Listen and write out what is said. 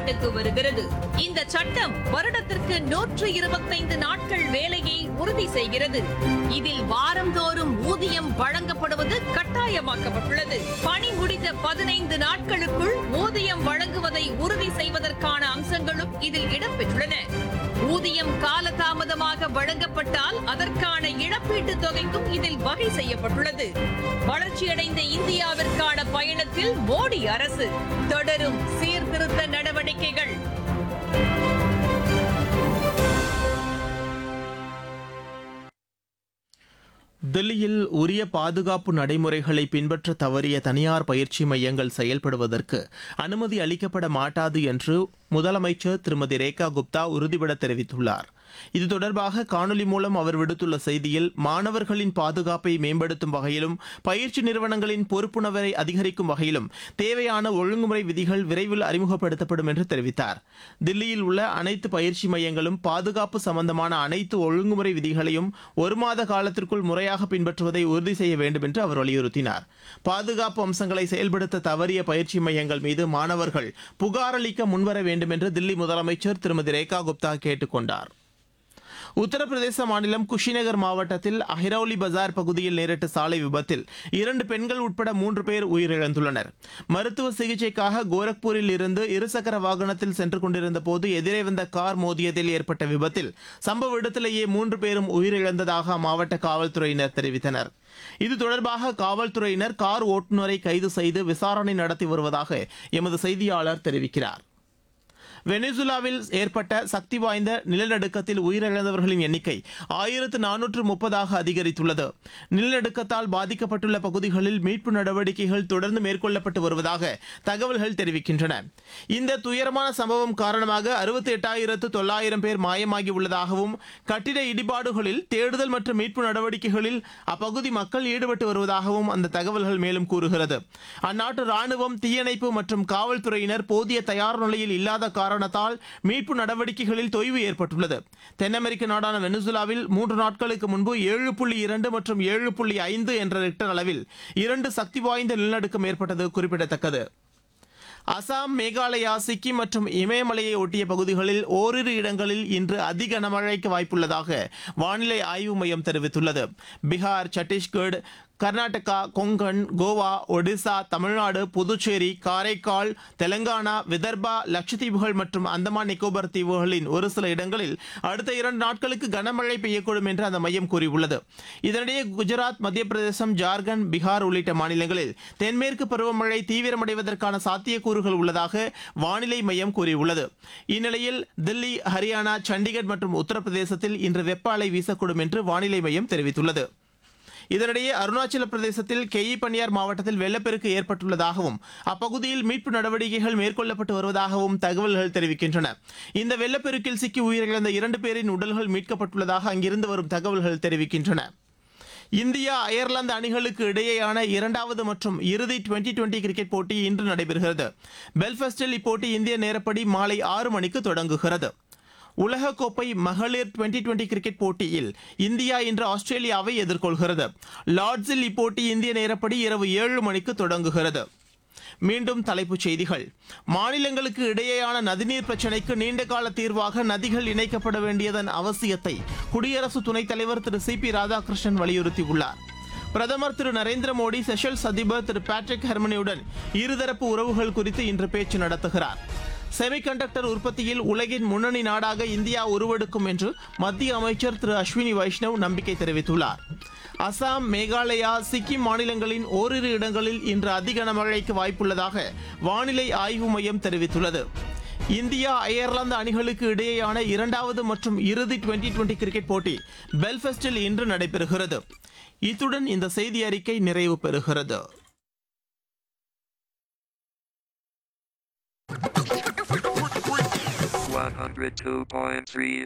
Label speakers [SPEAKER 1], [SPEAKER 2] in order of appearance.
[SPEAKER 1] செயல்பாட்டுக்கு வருகிறது இந்த சட்டம் வருடத்திற்கு நூற்று இருபத்தைந்து நாட்கள் வேலையை உறுதி செய்கிறது இதில் வாரந்தோறும் ஊதியம் வழங்கப்படுவது கட்டாயமாக்கப்பட்டுள்ளது பணி முடிந்த பதினைந்து நாட்களுக்குள் ஊதியம் வழங்குவதை உறுதி செய்வதற்கான அம்சங்களும் இதில் இடம்பெற்றுள்ளன ஊதியம் காலதாமதமாக வழங்கப்பட்டால் அதற்கான இழப்பீட்டுத் தொகைக்கும் இதில் வகை செய்யப்பட்டுள்ளது வளர்ச்சியடைந்த இந்தியாவிற்கான பயணத்தில் மோடி அரசு தொடரும் சீர்திருத்த நடவடிக்கைகள்
[SPEAKER 2] தில்லியில் உரிய பாதுகாப்பு நடைமுறைகளை பின்பற்ற தவறிய தனியார் பயிற்சி மையங்கள் செயல்படுவதற்கு அனுமதி அளிக்கப்பட மாட்டாது என்று முதலமைச்சர் திருமதி ரேகா குப்தா உறுதிபட தெரிவித்துள்ளார் இது தொடர்பாக காணொலி மூலம் அவர் விடுத்துள்ள செய்தியில் மாணவர்களின் பாதுகாப்பை மேம்படுத்தும் வகையிலும் பயிற்சி நிறுவனங்களின் பொறுப்புணர்வை அதிகரிக்கும் வகையிலும் தேவையான ஒழுங்குமுறை விதிகள் விரைவில் அறிமுகப்படுத்தப்படும் என்று தெரிவித்தார் தில்லியில் உள்ள அனைத்து பயிற்சி மையங்களும் பாதுகாப்பு சம்பந்தமான அனைத்து ஒழுங்குமுறை விதிகளையும் ஒரு மாத காலத்திற்குள் முறையாக பின்பற்றுவதை உறுதி செய்ய வேண்டும் என்று அவர் வலியுறுத்தினார் பாதுகாப்பு அம்சங்களை செயல்படுத்த தவறிய பயிற்சி மையங்கள் மீது மாணவர்கள் புகார் அளிக்க முன்வர வேண்டும் என்று தில்லி முதலமைச்சர் திருமதி ரேகா குப்தா கேட்டுக் கொண்டார் உத்தரப்பிரதேச மாநிலம் குஷிநகர் மாவட்டத்தில் அஹிரௌலி பஜார் பகுதியில் நேரிட்ட சாலை விபத்தில் இரண்டு பெண்கள் உட்பட மூன்று பேர் உயிரிழந்துள்ளனர் மருத்துவ சிகிச்சைக்காக கோரக்பூரில் இருந்து இருசக்கர வாகனத்தில் சென்று கொண்டிருந்த போது எதிரே வந்த கார் மோதியதில் ஏற்பட்ட விபத்தில் சம்பவ இடத்திலேயே மூன்று பேரும் உயிரிழந்ததாக அம்மாவட்ட காவல்துறையினர் தெரிவித்தனர் இது தொடர்பாக காவல்துறையினர் கார் ஓட்டுநரை கைது செய்து விசாரணை நடத்தி வருவதாக எமது செய்தியாளர் தெரிவிக்கிறார் வெனிசுலாவில் ஏற்பட்ட சக்தி வாய்ந்த நிலநடுக்கத்தில் உயிரிழந்தவர்களின் எண்ணிக்கை ஆயிரத்து நானூற்று முப்பதாக அதிகரித்துள்ளது நிலநடுக்கத்தால் பாதிக்கப்பட்டுள்ள பகுதிகளில் மீட்பு நடவடிக்கைகள் தொடர்ந்து மேற்கொள்ளப்பட்டு வருவதாக தகவல்கள் தெரிவிக்கின்றன இந்த துயரமான சம்பவம் காரணமாக அறுபத்தி எட்டாயிரத்து தொள்ளாயிரம் பேர் மாயமாகி உள்ளதாகவும் கட்டிட இடிபாடுகளில் தேடுதல் மற்றும் மீட்பு நடவடிக்கைகளில் அப்பகுதி மக்கள் ஈடுபட்டு வருவதாகவும் அந்த தகவல்கள் மேலும் கூறுகிறது அந்நாட்டு ராணுவம் தீயணைப்பு மற்றும் காவல்துறையினர் போதிய தயார் நிலையில் இல்லாத காரணத்தால் மீட்பு நடவடிக்கைகளில் தொய்வு ஏற்பட்டுள்ளது தென் அமெரிக்க நாடான வெனிசுலாவில் மூன்று நாட்களுக்கு முன்பு ஏழு புள்ளி இரண்டு மற்றும் ஏழு புள்ளி ஐந்து என்ற ரிக்டர் அளவில் இரண்டு சக்தி வாய்ந்த நிலநடுக்கம் ஏற்பட்டது குறிப்பிடத்தக்கது அசாம் மேகாலயா சிக்கிம் மற்றும் இமயமலையை ஒட்டிய பகுதிகளில் ஓரிரு இடங்களில் இன்று அதி கனமழைக்கு வாய்ப்புள்ளதாக வானிலை ஆய்வு மையம் தெரிவித்துள்ளது பீகார் சத்தீஸ்கர் கர்நாடகா கொங்கன் கோவா ஒடிசா தமிழ்நாடு புதுச்சேரி காரைக்கால் தெலங்கானா விதர்பா லட்சத்தீவுகள் மற்றும் அந்தமான் நிக்கோபார் தீவுகளின் ஒரு சில இடங்களில் அடுத்த இரண்டு நாட்களுக்கு கனமழை பெய்யக்கூடும் என்று அந்த மையம் கூறியுள்ளது இதனிடையே குஜராத் மத்திய பிரதேசம் ஜார்க்கண்ட் பீகார் உள்ளிட்ட மாநிலங்களில் தென்மேற்கு பருவமழை தீவிரமடைவதற்கான சாத்தியக்கூறுகள் உள்ளதாக வானிலை மையம் கூறியுள்ளது இந்நிலையில் தில்லி ஹரியானா சண்டிகர் மற்றும் உத்தரப்பிரதேசத்தில் இன்று வெப்ப அலை வீசக்கூடும் என்று வானிலை மையம் தெரிவித்துள்ளது இதனிடையே அருணாச்சல பிரதேசத்தில் கெயி பனியார் மாவட்டத்தில் வெள்ளப்பெருக்கு ஏற்பட்டுள்ளதாகவும் அப்பகுதியில் மீட்பு நடவடிக்கைகள் மேற்கொள்ளப்பட்டு வருவதாகவும் தகவல்கள் தெரிவிக்கின்றன இந்த வெள்ளப்பெருக்கில் சிக்கி உயிரிழந்த இரண்டு பேரின் உடல்கள் மீட்கப்பட்டுள்ளதாக அங்கிருந்து வரும் தகவல்கள் தெரிவிக்கின்றன இந்தியா அயர்லாந்து அணிகளுக்கு இடையேயான இரண்டாவது மற்றும் இறுதி டுவெண்டி டுவெண்டி கிரிக்கெட் போட்டி இன்று நடைபெறுகிறது பெல்ஃபாஸ்டில் இப்போட்டி இந்திய நேரப்படி மாலை ஆறு மணிக்கு தொடங்குகிறது உலகக்கோப்பை மகளிர் டுவெண்டி டுவெண்டி கிரிக்கெட் போட்டியில் இந்தியா இன்று ஆஸ்திரேலியாவை எதிர்கொள்கிறது லார்ட்ஸில் இப்போட்டி இந்திய நேரப்படி இரவு ஏழு மணிக்கு தொடங்குகிறது மீண்டும் தலைப்புச் செய்திகள் மாநிலங்களுக்கு இடையேயான நதிநீர் பிரச்சினைக்கு நீண்டகால தீர்வாக நதிகள் இணைக்கப்பட வேண்டியதன் அவசியத்தை குடியரசு துணைத் தலைவர் திரு சி பி ராதாகிருஷ்ணன் வலியுறுத்தியுள்ளார் பிரதமர் திரு நரேந்திர மோடி செஷல்ஸ் அதிபர் திரு பேட்ரிக் ஹெர்மனியுடன் இருதரப்பு உறவுகள் குறித்து இன்று பேச்சு நடத்துகிறார் செமிகண்டக்டர் உற்பத்தியில் உலகின் முன்னணி நாடாக இந்தியா உருவெடுக்கும் என்று மத்திய அமைச்சர் திரு அஸ்வினி வைஷ்ணவ் நம்பிக்கை தெரிவித்துள்ளார் அசாம் மேகாலயா சிக்கிம் மாநிலங்களின் ஓரிரு இடங்களில் இன்று அதிக கனமழைக்கு வாய்ப்புள்ளதாக வானிலை ஆய்வு மையம் தெரிவித்துள்ளது இந்தியா அயர்லாந்து அணிகளுக்கு இடையேயான இரண்டாவது மற்றும் இறுதி டுவெண்டி டுவெண்டி கிரிக்கெட் போட்டி பெல்ஃபாஸ்டில் இன்று நடைபெறுகிறது இத்துடன் இந்த செய்தி அறிக்கை நிறைவு பெறுகிறது
[SPEAKER 3] One hundred two point three